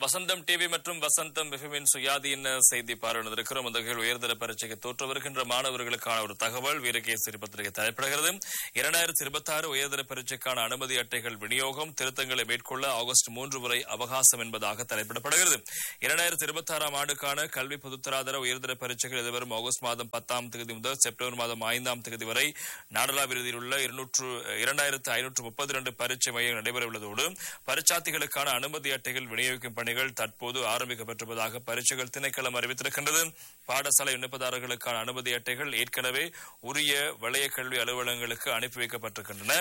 வசந்தம் TV மற்றும் வசந்தம் மிகவின் சுயாதீன செய்தி பார்வையிட்டிருக்கிறோம் அந்த வகையில் உயர்தர பரீட்சைக்கு தோற்று வருகின்ற மாணவர்களுக்கான ஒரு தகவல் வீரகேசரி பத்திரிகை தலைப்பிடுகிறது இரண்டாயிரத்தி இருபத்தி ஆறு உயர்தர பரீட்சைக்கான அனுமதி அட்டைகள் விநியோகம் திருத்தங்களை மேற்கொள்ள ஆகஸ்ட் மூன்று வரை அவகாசம் என்பதாக தலைப்பிடப்படுகிறது இரண்டாயிரத்தி இருபத்தி ஆறாம் ஆண்டுக்கான கல்வி பொதுத்தராதர உயர்தர பரீட்சைகள் எதிர்வரும் ஆகஸ்ட் மாதம் பத்தாம் தேதி முதல் செப்டம்பர் மாதம் ஐந்தாம் தேதி வரை நாடளாவிருதியில் உள்ள இருநூற்று இரண்டாயிரத்து ஐநூற்று முப்பத்தி இரண்டு பரீட்சை மையம் நடைபெறவுள்ளதோடு பரீட்சார்த்திகளுக்கான அனுமதி அட்டைகள் விநியோகிக்கும் பணிகள் தற்போது ஆரம்பிக்கப்பட்டிருப்பதாக பரீட்சைகள் திணைக்களம் அறிவித்திருக்கின்றது பாடசாலை விண்ணப்பதாரர்களுக்கான அனுமதி அட்டைகள் ஏற்கனவே உரிய வளைய கல்வி அலுவலகங்களுக்கு அனுப்பி வைக்கப்பட்டிருக்கின்றன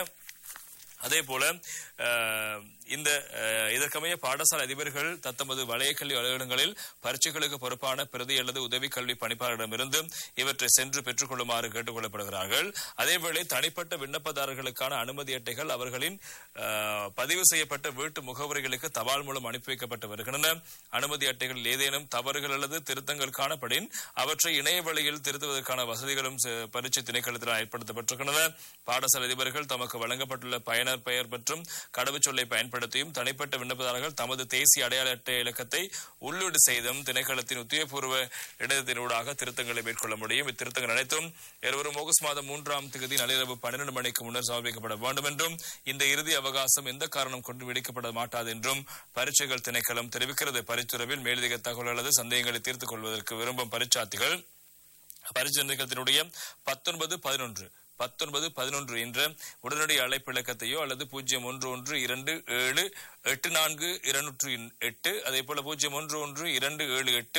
அதே போல அஹ், இந்த அஹ், இதற்கமைய பாடசாலை அதிபர்கள் தத்தமது வளைய கல்வி அலுவலகங்களில் பரீட்சைகளுக்கு பொறுப்பான பிரதி அல்லது உதவி கல்வி பணிப்பாளரிடமிருந்து இவற்றை சென்று பெற்றுக் கொள்ளுமாறு கேட்டுக் கொள்ளப்படுகிறார்கள் அதேவேளை தனிப்பட்ட விண்ணப்பதாரர்களுக்கான அனுமதி அட்டைகள் அவர்களின் அஹ், பதிவு செய்யப்பட்ட வீட்டு முகவரிகளுக்கு தபால் மூலம் அனுப்பி வைக்கப்பட்டு வருகின்றன அனுமதி அட்டைகளில் ஏதேனும் தவறுகள் அல்லது திருத்தங்கள் காணப்படின் அவற்றை இணைய வழியில் திருத்துவதற்கான வசதிகளும் ச- பரீட்சை திணைக்களத்தில் ஏற்படுத்தப்பட்டிருக்கின்றன பாடசாலை அதிபர்கள் தமக்கு வழங்கப்பட்டுள்ள பயனர் பெயர் மற்றும் கடவுச்சொல்லை பயன்படுத்தியும் தனிப்பட்ட விண்ணப்பதாரர்கள் தமது தேசிய அடையாள அட்டை இலக்கத்தை உள்ளீடு செய்தும் திணைக்களத்தின் உத்தியோகபூர்வ இணையத்தினூடாக திருத்தங்களை மேற்கொள்ள முடியும் இத்திருத்தங்கள் அனைத்தும் இருவரும் ஆகஸ்ட் மாதம் மூன்றாம் தேதி நள்ளிரவு பன்னிரண்டு மணிக்கு முன்னர் சமர்ப்பிக்கப்பட வேண்டும் என்றும் இந்த இறுதி அவகாசம் எந்த காரணம் கொண்டு விடுக்கப்பட மாட்டாது என்றும் பரீட்சைகள் திணைக்களம் தெரிவிக்கிறது பரிந்துரைவில் மேலதிக தகவல் அல்லது சந்தேகங்களை தீர்த்துக் கொள்வதற்கு விரும்பும் பரீட்சார்த்திகள் பரிசீலனத்தினுடைய பத்தொன்பது பதினொன்று பத்தொன்பது பதினொன்று என்ற உடனடி அழைப்பு இலக்கத்தையோ அல்லது பூஜ்ஜியம் ஒன்று ஒன்று இரண்டு ஏழு எட்டு நான்கு இருநூற்று எட்டு அதே போல பூஜ்ஜியம் ஒன்று ஒன்று இரண்டு ஏழு எட்டு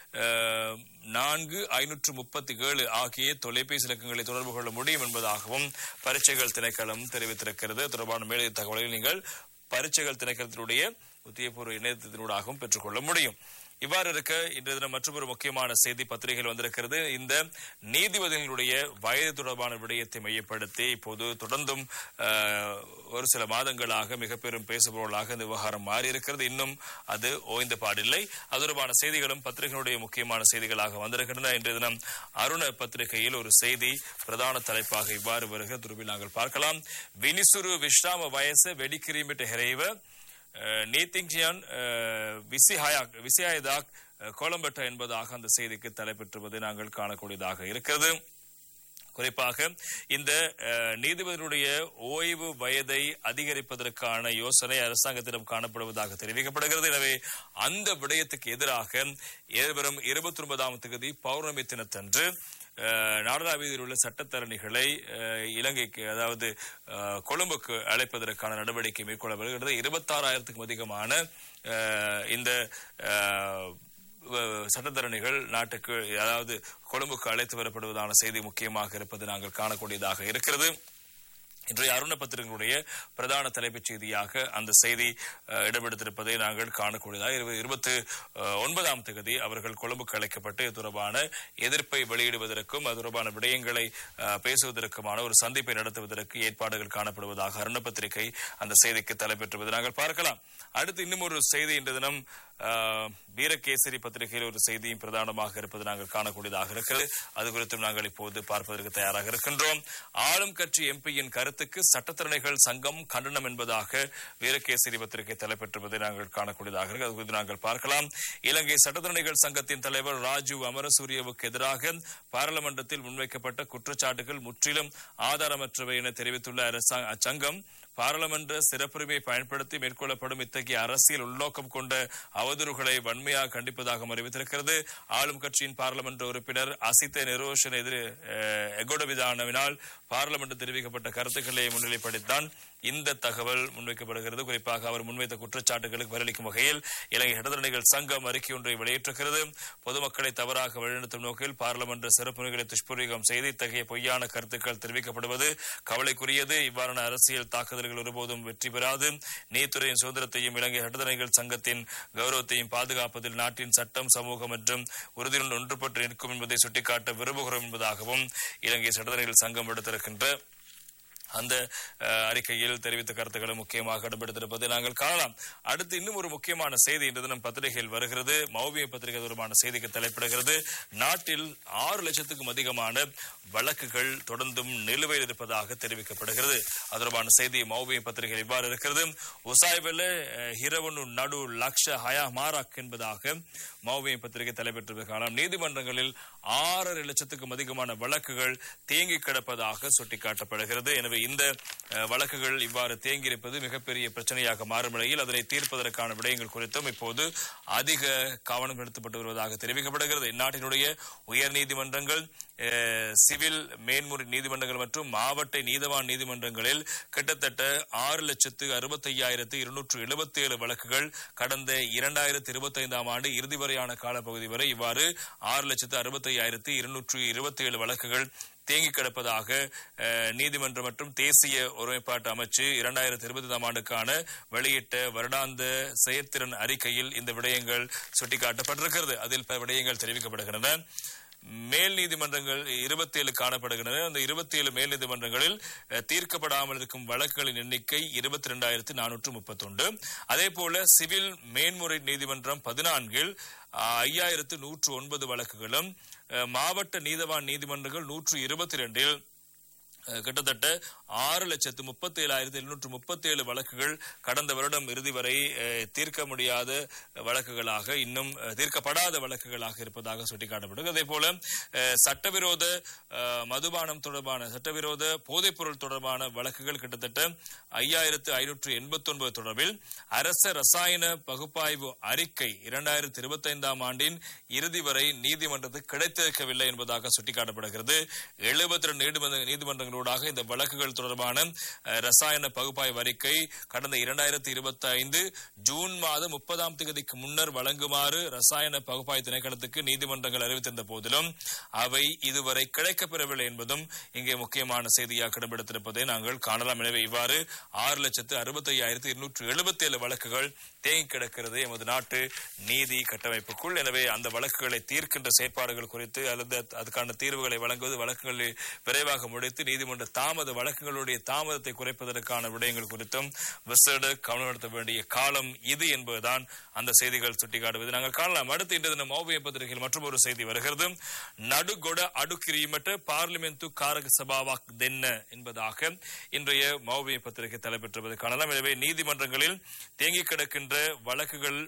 அஹ், நான்கு ஐநூற்று முப்பத்தி ஏழு ஆகிய தொலைபேசி இலக்கங்களை தொடர்பு கொள்ள முடியும் என்பதாகவும் பரீட்சைகள் திணைக்களம் தெரிவித்திருக்கிறது அது தொடர்பான மேலே தகவல்களை நீங்கள் பரீட்சைகள் திணைக்களத்தினுடைய உத்தியபூர்வ இணையத்தினூடாகவும் பெற்றுக்கொள்ள முடியும் இவ்வாறு இருக்க இன்றைய தினம் மற்றொரு முக்கியமான செய்தி பத்திரிகையில் வந்திருக்கிறது இந்த நீதிபதிகளுடைய வயது தொடர்பான விடயத்தை மையப்படுத்தி இப்போது தொடர்ந்தும் அஹ், ஒரு சில மாதங்களாக மிக பெரும் பேசுபொருளாக இந்த விவகாரம் மாறி இருக்கிறது இன்னும் அது ஓய்ந்த பாடில்லை அது தொடர்பான செய்திகளும் பத்திரிகைகளுடைய முக்கியமான செய்திகளாக வந்திருக்கின்றன இன்றைய தினம் அருண பத்திரிகையில் ஒரு செய்தி பிரதான தலைப்பாக இவ்வாறு வருகிற துருவில் நாங்கள் பார்க்கலாம் வினிசுரு விஸ்ராம வயசு வெடிக்கிரிமிட்டு ஹெரைவ நீத்திங்ஜியான் விசிஹாயாக் விசியாயதாக் கோலம்பட்ட என்பதாக அந்த செய்திக்கு தலைப்பெற்றுவது நாங்கள் காணக்கூடியதாக இருக்கிறது குறிப்பாக இந்த அஹ், நீதிபதிகளுடைய ஓய்வு வயதை அதிகரிப்பதற்கான யோசனை அரசாங்கத்திடம் காணப்படுவதாக தெரிவிக்கப்படுகிறது எனவே அந்த விடயத்துக்கு எதிராக எதிர்வரும் இருபத்தி ஒன்பதாம் தேதி பௌர்ணமி தினத்தன்று அஹ், நாடளாவியில் உள்ள சட்டத்தரணிகளை அஹ், இலங்கைக்கு அதாவது அஹ், கொழும்புக்கு அழைப்பதற்கான நடவடிக்கை மேற்கொள்ள வருகிறது இருபத்தாறாயிரத்துக்கும் அதிகமான அஹ், இந்த அஹ், வ- சட்டத்தரணிகள் நாட்டுக்கு அதாவது கொழும்புக்கு அழைத்து வரப்படுவதான செய்தி முக்கியமாக இருப்பது நாங்கள் காணக்கூடியதாக இருக்கிறது இன்றைய அருண பத்திரிகைகளுடைய பிரதான தலைப்புச் செய்தியாக அந்த செய்தி அஹ், இடம்பெடுத்திருப்பதை நாங்கள் காணக்கூடியதாக இருபது இருபத்தி அஹ், ஒன்பதாம் தேதி அவர்கள் கொழும்புக்கு அழைக்கப்பட்டு இது தொடர்பான எதிர்ப்பை வெளியிடுவதற்கும் அது தொடர்பான விடயங்களை அஹ், பேசுவதற்குமான ஒரு சந்திப்பை நடத்துவதற்கு ஏற்பாடுகள் காணப்படுவதாக அருண பத்திரிகை அந்த செய்திக்கு தலைப்பெற்றுவதை நாங்கள் பார்க்கலாம் அடுத்து இன்னும் ஒரு செய்தி இன்று தினம் அஹ், வீரகேசரி பத்திரிகையில் ஒரு செய்தியும் பிரதானமாக இருப்பது நாங்கள் காணக்கூடியதாக இருக்கிறது அது குறித்தும் நாங்கள் இப்போது பார்ப்பதற்கு தயாராக இருக்கின்றோம் ஆளும் கட்சி எம்பியின் கருத்துக்கு சட்டத்தரணிகள் சங்கம் கண்டனம் என்பதாக வீரகேசரி பத்திரிகை தலைப்பெற்றுவதை நாங்கள் காணக்கூடியதாக இருக்கு அது குறித்து நாங்கள் பார்க்கலாம் இலங்கை சட்டத்தரணிகள் சங்கத்தின் தலைவர் ராஜீவ் அமரசூரியவுக்கு எதிராக பாராளுமன்றத்தில் முன்வைக்கப்பட்ட குற்றச்சாட்டுகள் முற்றிலும் ஆதாரமற்றவை என தெரிவித்துள்ள அரசாங்க அச்சங்கம் பாராளுமன்ற சிறப்புரிமையை பயன்படுத்தி மேற்கொள்ளப்படும் இத்தகைய அரசியல் உள்நோக்கம் கொண்ட அவதூறுகளை வன்மையாக கண்டிப்பதாக அறிவித்திருக்கிறது ஆளும் கட்சியின் பாராளுமன்ற உறுப்பினர் அசித்த நிரோஷன் எதிர் எகோடவிதானவினால் பாராளுமன்ற தெரிவிக்கப்பட்ட கருத்துக்களை முன்னிலைப்படுத்தான் இந்த தகவல் முன்வைக்கப்படுகிறது குறிப்பாக அவர் முன்வைத்த குற்றச்சாட்டுகளுக்கு பதிலளிக்கும் வகையில் இலங்கை இடதரணிகள் சங்கம் அறிக்கை ஒன்றை வெளியிட்டிருக்கிறது பொதுமக்களை தவறாக வழிநடத்தும் நோக்கில் பாராளுமன்ற சிறப்புரிமைகளை துஷ்பிரயோகம் செய்து இத்தகைய பொய்யான கருத்துக்கள் தெரிவிக்கப்படுவது கவலைக்குரியது இவ்வாறான அரசியல் தாக்குதல்கள் ஒருபோதும் வெற்றி பெறாது நீதித்துறையின் சுதந்திரத்தையும் இலங்கை இடதரணிகள் சங்கத்தின் கௌரவத்தையும் பாதுகாப்பதில் நாட்டின் சட்டம் சமூகம் மற்றும் உறுதியுடன் ஒன்றுபட்டு நிற்கும் என்பதை சுட்டிக்காட்ட விரும்புகிறோம் என்பதாகவும் இலங்கை சட்டத்தரணிகள் சங்கம் எடுத்திருக்கின்ற அந்த அஹ், அறிக்கையில் தெரிவித்த கருத்துக்களை முக்கியமாக இடம்பெடுத்திருப்பதை நாங்கள் காணலாம் அடுத்து இன்னும் ஒரு முக்கியமான செய்தி இன்று தினம் பத்திரிகையில் வருகிறது மௌபிய பத்திரிகை தொடர்பான செய்திக்கு தலைப்பிடுகிறது நாட்டில் ஆறு லட்சத்துக்கும் அதிகமான வழக்குகள் தொடர்ந்தும் நிலுவையில் இருப்பதாக தெரிவிக்கப்படுகிறது அது தொடர்பான செய்தி மௌபிய பத்திரிகையில் இவ்வாறு இருக்கிறது உசாய்வெல ஹிரவனு நடு லக்ஷ ஹயா மாராக் என்பதாக மௌபிய பத்திரிகை தலைப்பெற்று காணலாம் நீதிமன்றங்களில் ஆறரை லட்சத்துக்கும் அதிகமான வழக்குகள் தேங்கி கிடப்பதாக சுட்டிக்காட்டப்படுகிறது எனவே இந்த அஹ், வழக்குகள் இவ்வாறு தேங்கியிருப்பது மிகப்பெரிய பிரச்சனையாக மாறும் நிலையில் அதனை தீர்ப்பதற்கான விடயங்கள் குறித்தும் இப்போது அதிக கவனம் செலுத்தப்பட்டு வருவதாக தெரிவிக்கப்படுகிறது இந்நாட்டினுடைய உயர் நீதிமன்றங்கள் அஹ், சிவில் மேன்முறை நீதிமன்றங்கள் மற்றும் மாவட்ட நீதவான் நீதிமன்றங்களில் கிட்டத்தட்ட ஆறு லட்சத்து அறுபத்தையாயிரத்து இருநூற்று எழுபத்தி ஏழு வழக்குகள் கடந்த இரண்டாயிரத்தி இருபத்தி ஐந்தாம் ஆண்டு இறுதி வரையான காலப்பகுதி வரை இவ்வாறு ஆறு லட்சத்து அறுபத்தையாயிரத்து இருநூற்று இருபத்தி ஏழு வழக்குகள் தேங்கி கிடப்பதாக அஹ், நீதிமன்றம் மற்றும் தேசிய ஒருமைப்பாட்டு அமைச்சு இரண்டாயிரத்தி இருபத்தி ஆண்டுக்கான வெளியிட்ட வருடாந்த செயற்திறன் அறிக்கையில் இந்த விடயங்கள் சுட்டிக்காட்டப்பட்டிருக்கிறது அதில் பல விடயங்கள் தெரிவிக்கப்படுகின்றன மேல் நீதிமன்றங்கள் இருபத்தி ஏழு காணப்படுகின்றன அந்த இருபத்தி ஏழு மேல் நீதிமன்றங்களில் அஹ், தீர்க்கப்படாமல் இருக்கும் வழக்குகளின் எண்ணிக்கை இருபத்தி ரெண்டாயிரத்தி நானூற்று முப்பத்தொன்று அதே போல சிவில் மேன்முறை நீதிமன்றம் பதினான்கில் ஐயாயிரத்து நூற்று ஒன்பது வழக்குகளும் அஹ், மாவட்ட நீதவான் நீதிமன்றங்கள் நூற்று இருபத்தி ரெண்டில் அஹ், கிட்டத்தட்ட ஆறு லட்சத்து முப்பத்தி ஏழாயிரத்தி எழுநூற்று முப்பத்தி ஏழு வழக்குகள் கடந்த வருடம் இறுதி வரை அஹ், தீர்க்க முடியாத வழக்குகளாக இன்னும் அஹ், தீர்க்கப்படாத வழக்குகளாக இருப்பதாக சுட்டிக்காட்டப்பட்டது அதே போல அஹ், சட்டவிரோத அஹ், மதுபானம் தொடர்பான சட்டவிரோத போதைப்பொருள் தொடர்பான வழக்குகள் கிட்டத்தட்ட ஐயாயிரத்து ஐநூற்று எண்பத்தி ஒன்பது தொடர்பில் அரச ரசாயன பகுப்பாய்வு அறிக்கை இரண்டாயிரத்தி இருபத்தி ஐந்தாம் ஆண்டின் இறுதி வரை நீதிமன்றத்துக்கு கிடைத்திருக்கவில்லை என்பதாக சுட்டிக்காட்டப்படுகிறது எழுபத்தி ரெண்டு நீதிமன்றங்களூடாக இந்த வழக்குகள் தொடர்பான அஹ், ரசாயன பகுப்பாய்வு அறிக்கை கடந்த இரண்டாயிரத்தி இருபத்தி ஐந்து ஜூன் மாதம் முப்பதாம் தேதிக்கு முன்னர் வழங்குமாறு ரசாயன பகுப்பாய்வு திணைக்களத்துக்கு நீதிமன்றங்கள் அறிவித்திருந்த போதிலும் அவை இதுவரை கிடைக்கப்பெறவில்லை என்பதும் இங்கே முக்கியமான செய்தியாக இடம்பெடுத்திருப்பதை நாங்கள் காணலாம் எனவே இவ்வாறு ஆறு லட்சத்து அறுபத்தி ஐயாயிரத்து இருநூற்று எழுபத்தி ஏழு வழக்குகள் தேங்கி கிடக்கிறது எமது நாட்டு நீதி கட்டமைப்புக்குள் எனவே அந்த வழக்குகளை தீர்க்கின்ற செயற்பாடுகள் குறித்து அல்லது அதுக்கான தீர்வுகளை வழங்குவது வழக்குகளை விரைவாக முடித்து நீதிமன்ற தாமத வழக்குகளுடைய தாமதத்தை குறைப்பதற்கான விடயங்கள் குறித்தும் விசேட கவனம் செலுத்த வேண்டிய காலம் இது என்பதுதான் அந்த செய்திகள் சுட்டிக்காட்டுவது நாங்கள் காணலாம் அடுத்து இன்று தினம் ஓவிய பத்திரிகையில் மற்றும் ஒரு செய்தி வருகிறது நடுகொட அடுக்கிரியமற்ற பார்லிமெந்து காரக சபாவாக் தென்ன என்பதாக இன்றைய மௌவிய பத்திரிகை தலைப்பெற்றுவது காணலாம் எனவே நீதிமன்றங்களில் தேங்கி கிடக்கின்ற வழக்குகள்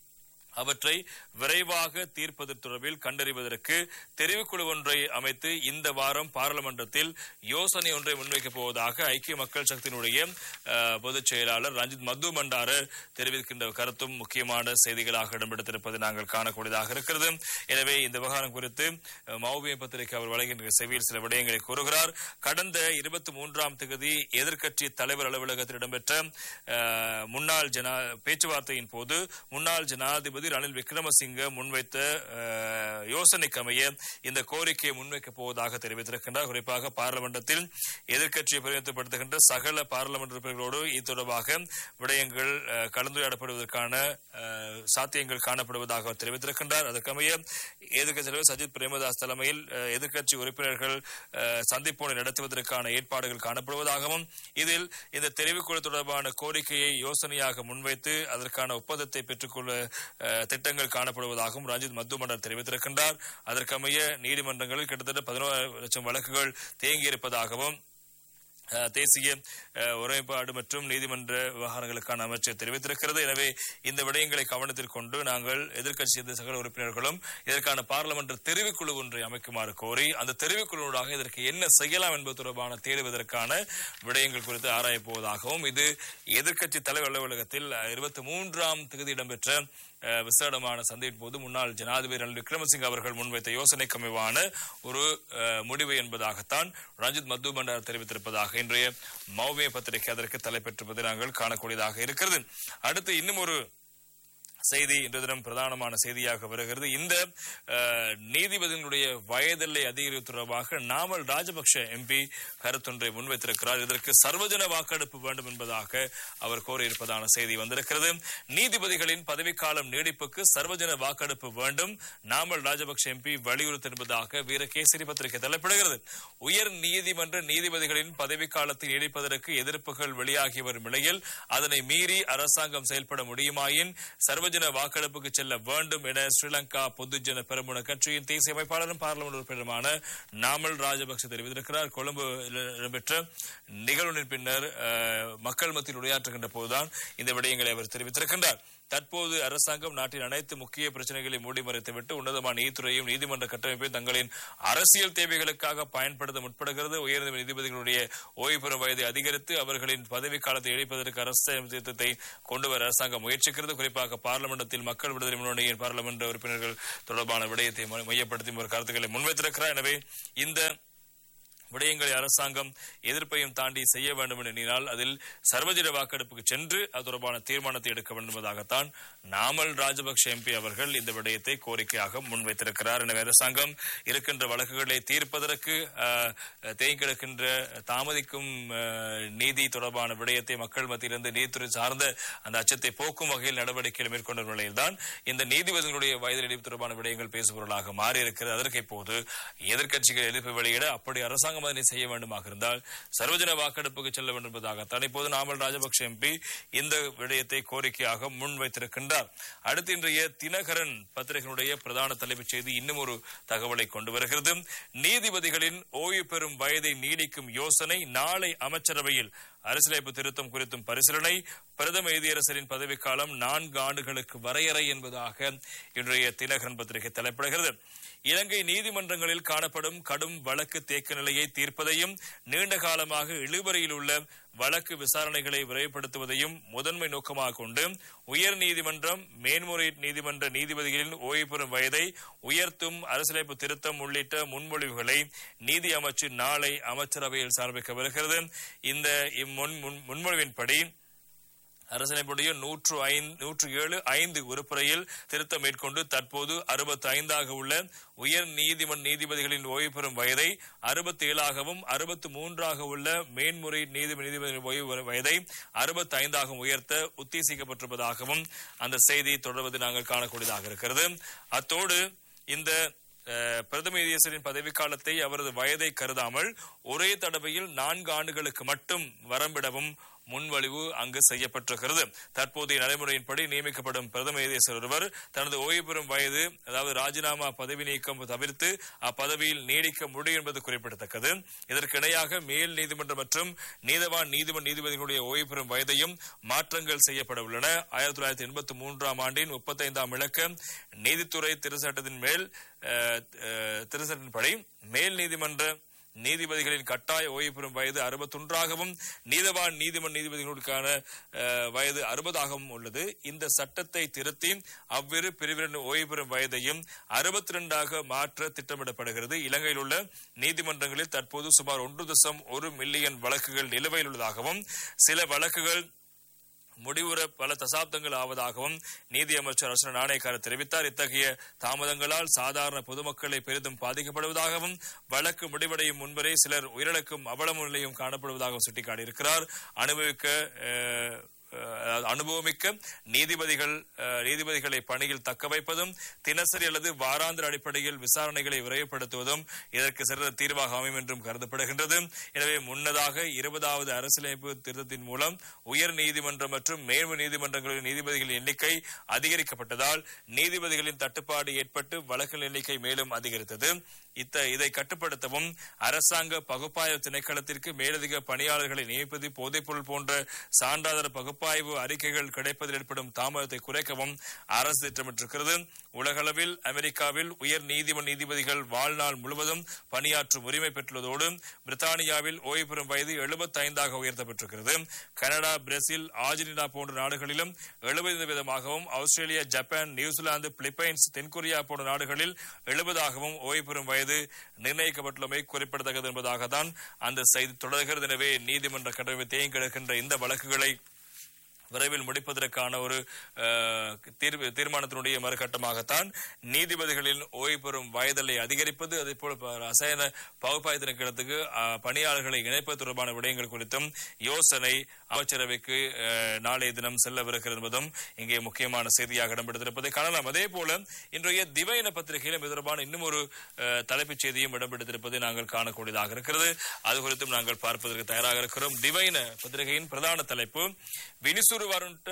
அவற்றை விரைவாக தீர்ப்பது தொடர்பில் கண்டறிவதற்கு தெரிவுக்குழு ஒன்றை அமைத்து இந்த வாரம் பாராளுமன்றத்தில் யோசனை ஒன்றை முன்வைக்கப் போவதாக ஐக்கிய மக்கள் சக்தியினுடைய அஹ், பொதுச் செயலாளர் ரஞ்சித் மது பண்டார தெரிவிக்கின்ற கருத்தும் முக்கியமான செய்திகளாக இடம்பெடுத்திருப்பதை நாங்கள் காணக்கூடியதாக இருக்கிறது எனவே இந்த விவகாரம் குறித்து அஹ், மௌபிய பத்திரிகை அவர் வழங்குகின்ற செவியில் சில விடயங்களை கூறுகிறார் கடந்த இருபத்தி மூன்றாம் தேதி எதிர்க்கட்சி தலைவர் அலுவலகத்தில் இடம்பெற்ற அஹ், முன்னாள் ஜனா பேச்சுவார்த்தையின் போது முன்னாள் ஜனாதிபதி ரணில் விக்ரமசிங்க முன்வைத்த அஹ், யோசனைக்கு அமைய இந்த கோரிக்கையை முன்வைக்கப் போவதாக தெரிவித்திருக்கின்றார் குறிப்பாக பாராளுமன்றத்தில் எதிர்க்கட்சியை பிரதிநிதித்துவப்படுத்துகின்ற சகல பாராளுமன்ற உறுப்பினர்களோடு இது தொடர்பாக விடயங்கள் அஹ், கலந்துரையாடப்படுவதற்கான அஹ், சாத்தியங்கள் காணப்படுவதாக அவர் தெரிவித்திருக்கின்றார் அதற்கமைய எதிர்க்கட்சி தலைவர் சஜித் பிரேமதாஸ் தலைமையில் அஹ், எதிர்க்கட்சி உறுப்பினர்கள் அஹ், சந்திப்பொன்றை நடத்துவதற்கான ஏற்பாடுகள் காணப்படுவதாகவும் இதில் இந்த தெரிவுக்குழு தொடர்பான கோரிக்கையை யோசனையாக முன்வைத்து அதற்கான ஒப்பந்தத்தை பெற்றுக்கொள்ள அஹ், திட்டங்கள் காணப்படுவதாகவும் ரஞ்சித் மத்துமண்டர் தெரிவித்திருக்கின்றார் அதற்கமைய நீதிமன்றங்களில் கிட்டத்தட்ட பதினோரு லட்சம் வழக்குகள் தேங்கியிருப்பதாகவும் அஹ், தேசிய அஹ், ஒருமைப்பாடு மற்றும் நீதிமன்ற விவகாரங்களுக்கான அமைச்சர் தெரிவித்திருக்கிறது எனவே இந்த விடயங்களை கவனத்தில் கொண்டு நாங்கள் எதிர்க்கட்சி சகல உறுப்பினர்களும் இதற்கான பாராளுமன்ற தெரிவுக்குழு ஒன்றை அமைக்குமாறு கோரி அந்த தெரிவுக்குழுவாக இதற்கு என்ன செய்யலாம் என்பது தொடர்பான தேடுவதற்கான விடயங்கள் குறித்து ஆராயப் போவதாகவும் இது எதிர்க்கட்சி தலைவர் அலுவலகத்தில் இருபத்தி மூன்றாம் தேதி இடம்பெற்ற அஹ், விசேடமான சந்திப்பின் போது முன்னாள் ஜனாதிபதி ரணில் விக்ரமசிங்க அவர்கள் முன்வைத்த யோசனைக்கு அமைவான ஒரு அஹ், முடிவு என்பதாகத்தான் ரஞ்சித் மத்து பண்டார் தெரிவித்திருப்பதாக இன்றைய மௌமிய பத்திரிகை அதற்கு தலைப்பெற்றிருப்பதை நாங்கள் காணக்கூடியதாக இருக்கிறது அடுத்து இன்னும் ஒரு செய்தி இன்று தினம் பிரதானமான செய்தியாக வருகிறது இந்த அஹ், நீதிபதிகளுடைய வயதெல்லை அதிகரிப்பு தொடர்பாக நாமல் ராஜபக்ஷ எம்பி கருத்தொன்றை முன்வைத்திருக்கிறார் இதற்கு சர்வஜன வாக்கெடுப்பு வேண்டும் என்பதாக அவர் கோரியிருப்பதான செய்தி வந்திருக்கிறது நீதிபதிகளின் பதவிக்காலம் நீடிப்புக்கு சர்வஜன வாக்கெடுப்பு வேண்டும் நாமல் ராஜபக்ஷ எம்பி வலியுறுத்தியிருப்பதாக வீரகேசரி பத்திரிகை தலைப்பிடுகிறது உயர் நீதிமன்ற நீதிபதிகளின் பதவிக்காலத்தை நீடிப்பதற்கு எதிர்ப்புகள் வெளியாகி வரும் நிலையில் அதனை மீறி அரசாங்கம் செயல்பட முடியுமாயின் சர்வஜன வாக்கெடுப்புக்கு செல்ல வேண்டும் என ஸ்ரீலங்கா பொதுஜன பெரமுன கட்சியின் தேசிய அமைப்பாளரும் பார்லிமெண்ட் உறுப்பினருமான நாமல் ராஜபக்ச தெரிவித்திருக்கிறார் கொழும்பு இடம்பெற்ற நிகழ்வின் பின்னர் அஹ், மக்கள் மத்தியில் உரையாற்றுகின்ற போதுதான் இந்த விடயங்களை அவர் தெரிவித்திருக்கின்றார் தற்போது அரசாங்கம் நாட்டின் அனைத்து முக்கிய பிரச்சனைகளை மூடி மறைத்துவிட்டு உன்னதமான நீதித்துறையும் நீதிமன்ற கட்டமைப்பையும் தங்களின் அரசியல் தேவைகளுக்காக பயன்படுத்த முற்படுகிறது உயர்நீதிமன்ற நீதிபதிகளுடைய ஓய்வு பெறும் வயதை அதிகரித்து அவர்களின் பதவிக்காலத்தை இழைப்பதற்கு அரசியல் திருத்தத்தை கொண்டு வர அரசாங்கம் முயற்சிக்கிறது குறிப்பாக பார்லிமெண்டத்தில் மக்கள் விடுதலை முன்னணியின் பாராளுமன்ற உறுப்பினர்கள் தொடர்பான விடயத்தை மைய- மையப்படுத்தி ஒரு கருத்துக்களை முன்வைத்திருக்கிறார் எனவே இந்த விடயங்களை அரசாங்கம் எதிர்ப்பையும் தாண்டி செய்ய வேண்டும் என எண்ணினால் அதில் சர்வஜன வாக்கெடுப்புக்கு சென்று அது தொடர்பான தீர்மானத்தை எடுக்க வேண்டும் என்பதாகத்தான் நாமல் ராஜபக்ஷ எம்பி அவர்கள் இந்த விடயத்தை கோரிக்கையாக முன்வைத்திருக்கிறார் எனவே அரசாங்கம் இருக்கின்ற வழக்குகளை தீர்ப்பதற்கு அஹ், தேங்கிடக்கின்ற தாமதிக்கும் அஹ், நீதி தொடர்பான விடயத்தை மக்கள் மத்தியிலிருந்து நீதித்துறை சார்ந்த அந்த அச்சத்தை போக்கும் வகையில் நடவடிக்கைகள் மேற்கொண்ட நிலையில்தான் இந்த நீதிபதிகளுடைய வயது இடிப்பு தொடர்பான விடயங்கள் பேசுபொருளாக மாறி இருக்கிறது அதற்கு இப்போது எதிர்க்கட்சிகள் எதிர்ப்பு வெளியிட அப்படி அரசாங்கம் அதனை செய்ய வேண்டுமாக இருந்தால் சர்வஜன வாக்கெடுப்புக்கு செல்ல வேண்டும் என்பதாகத்தான் இப்போது நாமல் ராஜபக்ஷ எம்பி இந்த விடயத்தை கோரிக்கையாக முன்வைத்திருக்கின்றார் அடுத்து இன்றைய தினகரன் பத்திரிகையினுடைய பிரதான தலைப்புச் செய்தி இன்னும் ஒரு தகவலை கொண்டு வருகிறது நீதிபதிகளின் ஓய்வு பெறும் வயதை நீடிக்கும் யோசனை நாளை அமைச்சரவையில் அரசியலமைப்பு திருத்தம் குறித்தும் பரிசீலனை பிரதம நீதியரசரின் பதவிக்காலம் நான்கு ஆண்டுகளுக்கு வரையறை என்பதாக இன்றைய தினகரன் பத்திரிகை தலைப்பிடுகிறது இலங்கை நீதிமன்றங்களில் காணப்படும் கடும் வழக்கு தேக்க நிலையை தீர்ப்பதையும் நீண்ட காலமாக இழுபறியில் உள்ள வழக்கு விசாரணைகளை விரைவுபடுத்துவதையும் முதன்மை நோக்கமாக கொண்டு உயர் நீதிமன்றம் மேன்முறையீட்டு நீதிமன்ற நீதிபதிகளின் ஓய்வு பெறும் வயதை உயர்த்தும் அரசியலமைப்பு திருத்தம் உள்ளிட்ட முன்மொழிவுகளை நீதி அமைச்சு நாளை அமைச்சரவையில் சமர்ப்பிக்கவிருக்கிறது இந்த இம்முன் முன்- முன்மொழிவின்படி அரசியலமைப்புடைய நூற்று ஐந்து நூற்று ஏழு ஐந்து உறுப்புரையில் திருத்தம் மேற்கொண்டு தற்போது அறுபத்தி ஐந்தாக உள்ள உயர் நீதிமன்ற நீதிபதிகளின் ஓய்வு பெறும் வயதை அறுபத்தி ஏழாகவும் அறுபத்தி மூன்றாக உள்ள மேன்முறை நீதிபதி நீதிபதிகளின் ஓய்வு பெறும் வயதை அறுபத்தி ஐந்தாகவும் உயர்த்த உத்தேசிக்கப்பட்டிருப்பதாகவும் அந்த செய்தி தொடர்வது நாங்கள் காணக்கூடியதாக இருக்கிறது அத்தோடு இந்த அஹ், பிரதம நீதியரசரின் பதவிக்காலத்தை அவரது வயதை கருதாமல் ஒரே தடவையில் நான்கு ஆண்டுகளுக்கு மட்டும் வரம்பிடவும் முன்வழிவு அங்கு செய்யப்பட்டிருக்கிறது தற்போதைய நடைமுறையின்படி நியமிக்கப்படும் பிரதம நீதியரசர் ஒருவர் தனது ஓய்வு பெறும் வயது அதாவது ராஜினாமா பதவி நீக்கம் தவிர்த்து அப்பதவியில் நீடிக்க முடியும் என்பது குறிப்பிடத்தக்கது இதற்கு இணையாக மேல் நீதிமன்றம் மற்றும் நீதவான் நீதிமன்ற நீதிபதிகளுடைய ஓய்வு பெறும் வயதையும் மாற்றங்கள் செய்யப்பட உள்ளன ஆயிரத்தி தொள்ளாயிரத்தி எண்பத்தி மூன்றாம் ஆண்டின் முப்பத்தைந்தாம் இலக்க நீதித்துறை திருச்சட்டத்தின் மேல் அஹ், அஹ், திருச்சட்டத்தின்படி மேல் நீதிமன்ற நீதிபதிகளின் கட்டாய ஓய்வு பெறும் வயது அறுபத்தொன்றாகவும் நீதவான் நீதிமன்ற நீதிபதிகளுக்கான அஹ், வயது அறுபதாகவும் உள்ளது இந்த சட்டத்தை திருத்தி அவ்விரு பிரிவினர் ஓய்வு பெறும் வயதையும் அறுபத்தி ரெண்டாக மாற்ற திட்டமிடப்படுகிறது இலங்கையில் உள்ள நீதிமன்றங்களில் தற்போது சுமார் ஒன்று தசம் ஒரு மில்லியன் வழக்குகள் நிலுவையில் உள்ளதாகவும் சில வழக்குகள் முடிவுற பல தசாப்தங்கள் ஆவதாகவும் நீதி அமைச்சர் அர்ச்சன நாணயக்காரர் தெரிவித்தார் இத்தகைய தாமதங்களால் சாதாரண பொதுமக்களை பெரிதும் பாதிக்கப்படுவதாகவும் வழக்கு முடிவடையும் முன்பரே சிலர் உயிரிழக்கும் அவல நிலையும் காணப்படுவதாகவும் சுட்டிக்காட்டியிருக்கிறார் அனுபவிக்க அஹ், அஹ், அனுபவமிக்க நீதிபதிகள் அஹ், நீதிபதிகளை பணியில் தக்க வைப்பதும் தினசரி அல்லது வாராந்திர அடிப்படையில் விசாரணைகளை விரைவுபடுத்துவதும் இதற்கு சிறந்த தீர்வாக அமையும் என்றும் கருதப்படுகின்றது எனவே முன்னதாக இருபதாவது அரசியலமைப்பு திருத்தத்தின் மூலம் உயர் நீதிமன்றம் மற்றும் மேல்வு நீதிமன்றங்களின் நீதிபதிகளின் எண்ணிக்கை அதிகரிக்கப்பட்டதால் நீதிபதிகளின் தட்டுப்பாடு ஏற்பட்டு வழக்குகள் எண்ணிக்கை மேலும் அதிகரித்தது இத்த இதை கட்டுப்படுத்தவும் அரசாங்க பகுப்பாய்வு திணைக்களத்திற்கு மேலதிக பணியாளர்களை நியமிப்பது போதைப்பொருள் போன்ற சான்றாதார பகுப்பாய்வு அறிக்கைகள் கிடைப்பதில் ஏற்படும் தாமதத்தை குறைக்கவும் அரசு திட்டமிட்டிருக்கிறது உலகளவில் அமெரிக்காவில் உயர் நீதிமன்ற நீதிபதிகள் வாழ்நாள் முழுவதும் பணியாற்றும் உரிமை பெற்றுள்ளதோடு பிரித்தானியாவில் ஓய்வு பெறும் வயது 75 ஐந்தாக உயர்த்தப்பட்டிருக்கிறது கனடா பிரேசில் ஆர்ஜென்டினா போன்ற நாடுகளிலும் எழுபது வீதமாகவும் ஆஸ்திரேலியா ஜப்பான் நியூசிலாந்து பிலிப்பைன்ஸ் தென்கொரியா போன்ற நாடுகளில் எழுபதாகவும் ஓய்வு பெறும் வயது நிர்ணயிக்கப்பட்டுள்ளமை குறிப்பிடத்தக்கது என்பதாகத்தான் அந்த செய்தி தொடர்கிறது எனவே நீதிமன்ற கடமை தேங்கி கிடக்கின்ற இந்த வழக்குகளை விரைவில் முடிப்பதற்கான ஒரு அஹ், தீர்வு தீர்மானத்தினுடைய மறுகட்டமாகத்தான் நீதிபதிகளின் ஓய்வு பெறும் வயதலை அதிகரிப்பது அதே போல ப- ரசாயன பகுப்பாய்வு திணைக்களத்துக்கு அஹ், பணியாளர்களை இணைப்பது தொடர்பான விடயங்கள் குறித்தும் யோசனை அமைச்சரவைக்கு அஹ், நாளைய தினம் செல்லவிருக்கிறது என்பதும் இங்கே முக்கியமான செய்தியாக இடம்பெடுத்திருப்பதை காணலாம் அதே போல இன்றைய திவையின பத்திரிகையிலும் இது தொடர்பான இன்னும் ஒரு அஹ், தலைப்புச் செய்தியும் இடம்பெடுத்திருப்பதை நாங்கள் காணக்கூடியதாக இருக்கிறது அது குறித்தும் நாங்கள் பார்ப்பதற்கு தயாராக இருக்கிறோம் திவைன பத்திரிகையின் பிரதான தலைப்பு வினிசுரு வருண்ட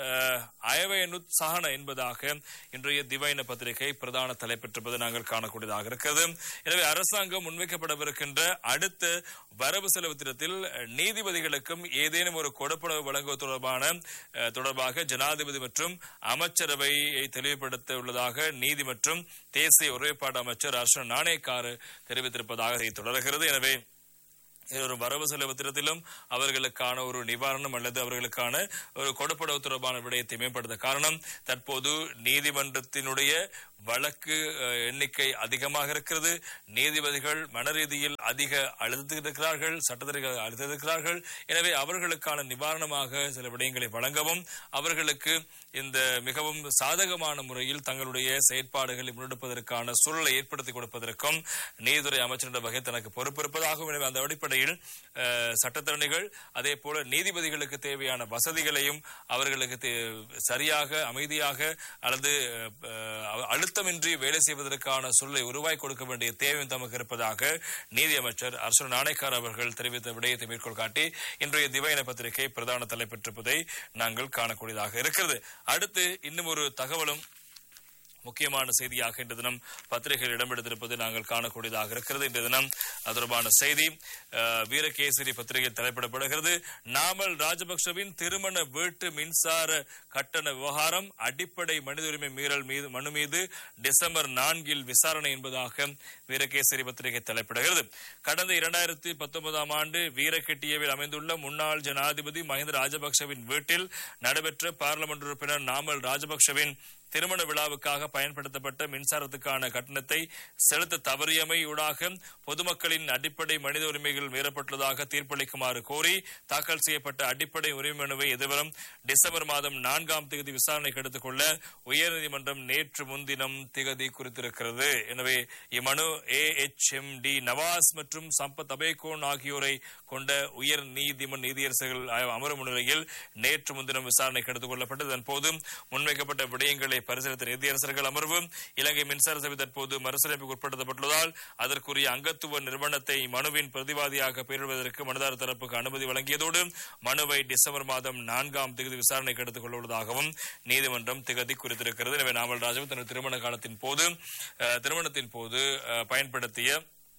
அயவயனுத் சகன என்பதாக இன்றைய திவைன பத்திரிகை பிரதான தலைப்பெற்றிருப்பதை நாங்கள் காணக்கூடியதாக இருக்கிறது எனவே அரசாங்கம் முன்வைக்கப்படவிருக்கின்ற அடுத்த வரவு செலவு திட்டத்தில் நீதிபதிகளுக்கும் ஏதேனும் ஒரு கொடுப்பனவு வழங்குவது தொடர்பான அஹ், தொடர்பாக ஜனாதிபதி மற்றும் அமைச்சரவையை தெளிவுபடுத்த உள்ளதாக நீதி மற்றும் தேசிய ஒருமைப்பாடு அமைச்சர் அர்ஷன் நாணயக்கார் தெரிவித்திருப்பதாக செய்தி தொடர்கிறது எனவே இது ஒரு வரவு செலவு திட்டத்திலும் அவர்களுக்கான ஒரு நிவாரணம் அல்லது அவர்களுக்கான ஒரு கொடுப்படவு தொடர்பான விடயத்தை மேம்படுத்த காரணம் தற்போது நீதிமன்றத்தினுடைய வழக்கு அஹ், எண்ணிக்கை அதிகமாக இருக்கிறது நீதிபதிகள் மனரீதியில் அதிக அழுத்திருக்கிறார்கள் சட்டத்திற்கு அழுத்திருக்கிறார்கள் எனவே அவர்களுக்கான நிவாரணமாக சில விடயங்களை வழங்கவும் அவர்களுக்கு இந்த மிகவும் சாதகமான முறையில் தங்களுடைய செயற்பாடுகளை முன்னெடுப்பதற்கான சூழலை ஏற்படுத்தி கொடுப்பதற்கும் நீதித்துறை அமைச்சரிட வகை தனக்கு பொறுப்பிருப்பதாகவும் எனவே அந்த அடிப்படையில் அஹ், சட்டத்தரணிகள் அதே போல நீதிபதிகளுக்கு தேவையான வசதிகளையும் அவர்களுக்கு தே- சரியாக அமைதியாக அல்லது அஹ், அழுத்தமின்றி வேலை செய்வதற்கான சூழலை உருவாக்கி கொடுக்க வேண்டிய தேவையும் தமக்கு இருப்பதாக நீதி அமைச்சர் அர்சன் நாணயக்கார் அவர்கள் தெரிவித்த விடயத்தை மேற்கோள் காட்டி இன்றைய திவையின பத்திரிகை பிரதான தலைப்பெற்றிருப்பதை நாங்கள் காணக்கூடியதாக இருக்கிறது அடுத்து இன்னும் ஒரு தகவலும் முக்கியமான செய்தியாக இன்று தினம் பத்திரிகையில் இடம்பெடுத்திருப்பது நாங்கள் காணக்கூடியதாக இருக்கிறது இன்று தினம் அது தொடர்பான செய்தி அஹ், வீரகேசரி பத்திரிகையில் தலைப்பிடப்படுகிறது நாமல் ராஜபக்சவின் திருமண வீட்டு மின்சார கட்டண விவகாரம் அடிப்படை மனித உரிமை மீறல் மீது மனு மீது டிசம்பர் நான்கில் விசாரணை என்பதாக வீரகேசரி பத்திரிகை தலைப்பிடுகிறது கடந்த இரண்டாயிரத்தி பத்தொன்பதாம் ஆண்டு வீரகெட்டியவில் அமைந்துள்ள முன்னாள் ஜனாதிபதி மஹிந்த ராஜபக்சவின் வீட்டில் நடைபெற்ற பார்லிமெண்ட் உறுப்பினர் நாமல் ராஜபக்சவின் திருமண விழாவுக்காக பயன்படுத்தப்பட்ட மின்சாரத்துக்கான கட்டணத்தை செலுத்த தவறியமையூடாக பொதுமக்களின் அடிப்படை மனித உரிமைகள் மீறப்பட்டுள்ளதாக தீர்ப்பளிக்குமாறு கோரி தாக்கல் செய்யப்பட்ட அடிப்படை உரிமை மனுவை எதிர்வரும் டிசம்பர் மாதம் நான்காம் தேதி விசாரணைக்கு எடுத்துக் கொள்ள உயர்நீதிமன்றம் நேற்று முன்தினம் திகதி குறித்திருக்கிறது எனவே இம்மனு A H M D Nawaz மற்றும் சம்பத் அபேகோன் ஆகியோரை கொண்ட உயர் நீதிமன்ற நீதியரசர்கள் அமரும் முன்னிலையில் நேற்று முன்தினம் விசாரணைக்கு எடுத்துக் கொள்ளப்பட்டது இதன் போது முன்வைக்கப்பட்ட விடயங்களை பரிசீலித்த நீதியரசர்கள் அமர்வு இலங்கை மின்சார சபை தற்போது மறுசீரமைப்புக்கு உட்படுத்தப்பட்டுள்ளதால் அதற்குரிய அங்கத்துவ நிறுவனத்தை மனுவின் பிரதிவாதியாக பெயரிடுவதற்கு மனுதாரர் தரப்புக்கு அனுமதி வழங்கியதோடு மனுவை டிசம்பர் மாதம் நான்காம் தேதி விசாரணைக்கு எடுத்துக் கொள்ள உள்ளதாகவும் நீதிமன்றம் திகதி குறித்திருக்கிறது எனவே நாமல் ராஜாவும் தனது திருமண காலத்தின் போது அஹ், திருமணத்தின் போது அஹ், பயன்படுத்திய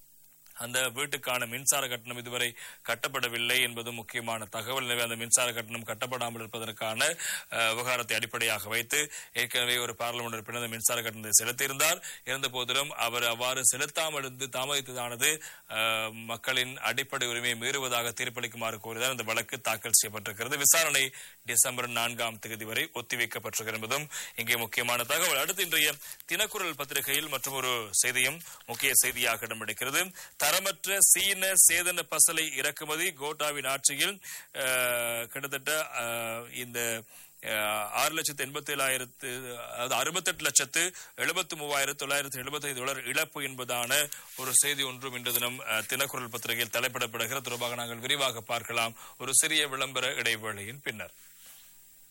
அந்த வீட்டுக்கான மின்சார கட்டணம் இதுவரை கட்டப்படவில்லை என்பது முக்கியமான தகவல் எனவே அந்த மின்சார கட்டணம் கட்டப்படாமல் இருப்பதற்கான அஹ், விவகாரத்தை அடிப்படையாக வைத்து ஏற்கனவே ஒரு பார்லிமெண்ட் உறுப்பினர் அந்த மின்சார கட்டணத்தை செலுத்தியிருந்தார் இருந்த போதிலும் அவர் அவ்வாறு செலுத்தாமல் இருந்து தாமதித்ததானது அஹ், மக்களின் அடிப்படை உரிமையை மீறுவதாக தீர்ப்பளிக்குமாறு கோரிதான் இந்த வழக்கு தாக்கல் செய்யப்பட்டிருக்கிறது விசாரணை டிசம்பர் நான்காம் தேதி வரை ஒத்திவைக்கப்பட்டிருக்கிறது என்பதும் இங்கே முக்கியமான தகவல் அடுத்து இன்றைய தினக்குரல் பத்திரிகையில் மற்றும் ஒரு செய்தியும் முக்கிய செய்தியாக இடம்பெடுக்கிறது தரமற்ற சீன சேதன பசலை இறக்குமதி கோட்டாவின் ஆட்சியில் அஹ், கிட்டத்தட்ட அஹ், இந்த அஹ், ஆறு லட்சத்து எண்பத்தி ஏழாயிரத்து அதாவது அறுபத்தெட்டு லட்சத்து எழுபத்தி மூவாயிரத்து தொள்ளாயிரத்து எழுபத்தி ஐந்து டாலர் இழப்பு என்பதான ஒரு செய்தி ஒன்றும் இன்று தினம் அஹ், தினக்குரல் பத்திரிகையில் தலைப்பிடப்படுகிறது தொடர்பாக நாங்கள் விரிவாக பார்க்கலாம் ஒரு சிறிய விளம்பர இடைவேளையின் பின்னர்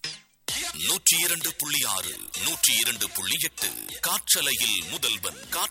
நூற்றி இரண்டு புள்ளி ஆறு நூற்றி இரண்டு புள்ளி எட்டு காற்றலையில் முதல்வன் காற்று